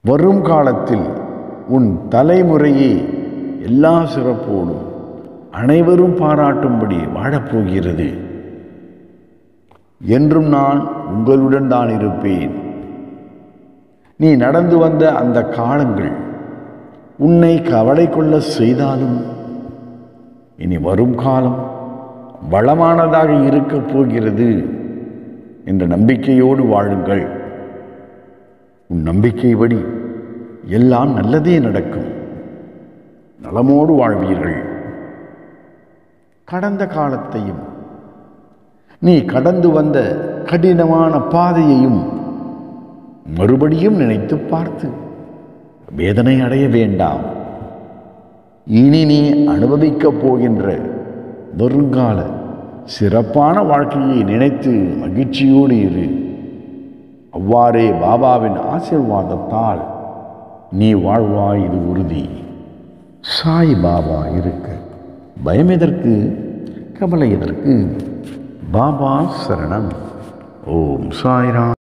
வரும் காலத்தில் உன் தலைமுறையே எல்லா சிறப்போடும் அனைவரும் பாராட்டும்படி வாழப்போகிறது என்றும் நான் உங்களுடன் தான் இருப்பேன் நீ நடந்து வந்த அந்த காலங்கள் உன்னை கவலை கொள்ள செய்தாலும் இனி வரும் காலம் வளமானதாக இருக்கப் போகிறது என்ற நம்பிக்கையோடு வாழுங்கள் உன் நம்பிக்கைப்படி எல்லாம் நல்லதே நடக்கும் நலமோடு வாழ்வீர்கள் கடந்த காலத்தையும் நீ கடந்து வந்த கடினமான பாதையையும் மறுபடியும் நினைத்து பார்த்து வேதனை அடைய வேண்டாம் இனி நீ அனுபவிக்கப் போகின்ற வருங்கால சிறப்பான வாழ்க்கையை நினைத்து மகிழ்ச்சியோடு இரு அவ்வாறே பாபாவின் ஆசீர்வாதத்தால் நீ வாழ்வாய் இது உறுதி சாய் பாபா இருக்க பயம் எதற்கு கவலை எதற்கு பாபா சரணம் ஓம் சாய்ராம்